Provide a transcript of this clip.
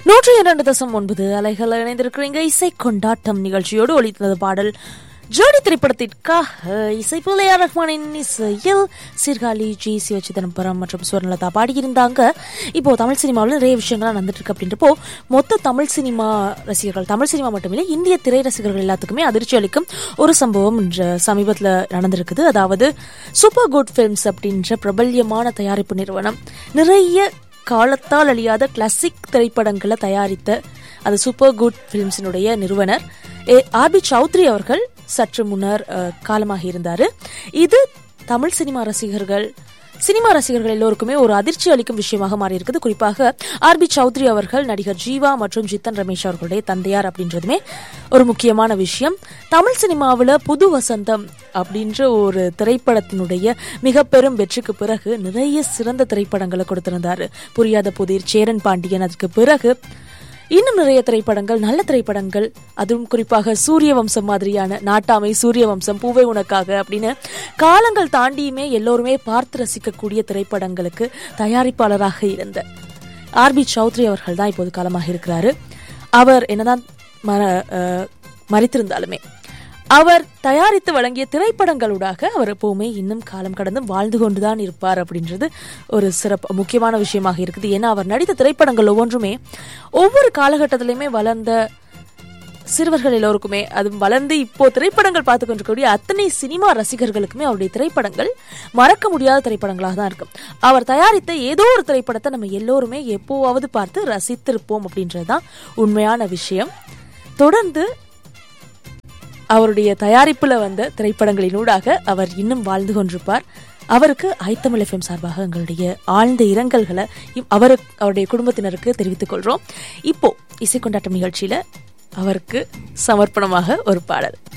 நூற்றி இரண்டு தசம் ஒன்பது அலைகள் இணைந்திருக்கிறீங்க இசை கொண்டாட்டம் நிகழ்ச்சியோடு ஒழித்தது பாடல் ஜோடி திரைப்படத்திற்காக இசைப்புல ஏஆர் ரஹ்மானின் இசையில் சீர்காழி ஜி சிவச்சிதம்பரம் மற்றும் சுவர்ணலதா பாடியிருந்தாங்க இப்போ தமிழ் சினிமாவில் நிறைய விஷயங்கள் நடந்துட்டு இருக்கு அப்படின்றப்போ மொத்த தமிழ் சினிமா ரசிகர்கள் தமிழ் சினிமா மட்டுமில்லை இந்திய திரை ரசிகர்கள் எல்லாத்துக்குமே அதிர்ச்சி அளிக்கும் ஒரு சம்பவம் இன்று சமீபத்தில் நடந்திருக்குது அதாவது சூப்பர் குட் ஃபிலிம்ஸ் அப்படின்ற பிரபல்யமான தயாரிப்பு நிறுவனம் நிறைய காலத்தால் அழியாத கிளாசிக் திரைப்படங்களை தயாரித்த அது சூப்பர் குட் ஃபிலிம்ஸினுடைய நிறுவனர் ஏ ஆர்பி சௌத்ரி அவர்கள் சற்று முன்னர் அஹ், காலமாகி இருந்தார் இது தமிழ் சினிமா ரசிகர்கள் சினிமா ரசிகர்கள் எல்லோருக்குமே ஒரு அதிர்ச்சி அளிக்கும் விஷயமாக மாறி இருக்குது குறிப்பாக ஆர்பி சௌத்ரி அவர்கள் நடிகர் ஜீவா மற்றும் ஜித்தன் ரமேஷ் அவர்களுடைய தந்தையார் அப்படின்றதுமே ஒரு முக்கியமான விஷயம் தமிழ் சினிமாவில் புது வசந்தம் அப்படின்ற ஒரு திரைப்படத்தினுடைய மிக பெரும் வெற்றிக்கு பிறகு நிறைய சிறந்த திரைப்படங்களை கொடுத்திருந்தாரு புரியாத புதிர் சேரன் பாண்டியன் அதுக்கு பிறகு இன்னும் நிறைய திரைப்படங்கள் நல்ல திரைப்படங்கள் அதுவும் குறிப்பாக சூரிய வம்சம் மாதிரியான நாட்டாமை சூரிய வம்சம் பூவே உனக்காக அப்படின்னு காலங்கள் தாண்டியுமே எல்லோருமே பார்த்து ரசிக்கக்கூடிய திரைப்படங்களுக்கு தயாரிப்பாளராக இருந்த ஆர்பி சௌத்ரி அவர்கள் தான் இப்போது காலமாக இருக்கிறாரு அவர் என்னதான் மர அஹ், மறித்திருந்தாலுமே அவர் தயாரித்து வழங்கிய திரைப்படங்களூடாக அவர் எப்பவுமே இன்னும் காலம் கடந்து வாழ்ந்து கொண்டுதான் இருப்பார் அப்படின்றது ஒரு சிறப்பு முக்கியமான விஷயமாக இருக்குது ஏன்னா அவர் நடித்த திரைப்படங்கள் ஒவ்வொன்றுமே ஒவ்வொரு காலகட்டத்திலையுமே வளர்ந்த சிறுவர்கள் எல்லோருக்குமே அது வளர்ந்து இப்போ திரைப்படங்கள் பார்த்து கொண்டிருக்கக்கூடிய அத்தனை சினிமா ரசிகர்களுக்குமே அவருடைய திரைப்படங்கள் மறக்க முடியாத திரைப்படங்களாக தான் இருக்கும் அவர் தயாரித்த ஏதோ ஒரு திரைப்படத்தை நம்ம எல்லோருமே எப்போவாவது பார்த்து ரசித்திருப்போம் அப்படின்றது தான் உண்மையான விஷயம் தொடர்ந்து அவருடைய தயாரிப்புல வந்த திரைப்படங்களினூடாக அவர் இன்னும் வாழ்ந்து கொண்டிருப்பார் அவருக்கு ஐத்தமிழ் எஃப்எம் சார்பாக எங்களுடைய ஆழ்ந்த இரங்கல்களை இம்- அவரு அவருடைய குடும்பத்தினருக்கு தெரிவித்துக் கொள்றோம் இப்போ இசை கொண்டாட்டம் நிகழ்ச்சியில அவருக்கு சமர்ப்பணமாக ஒரு பாடல்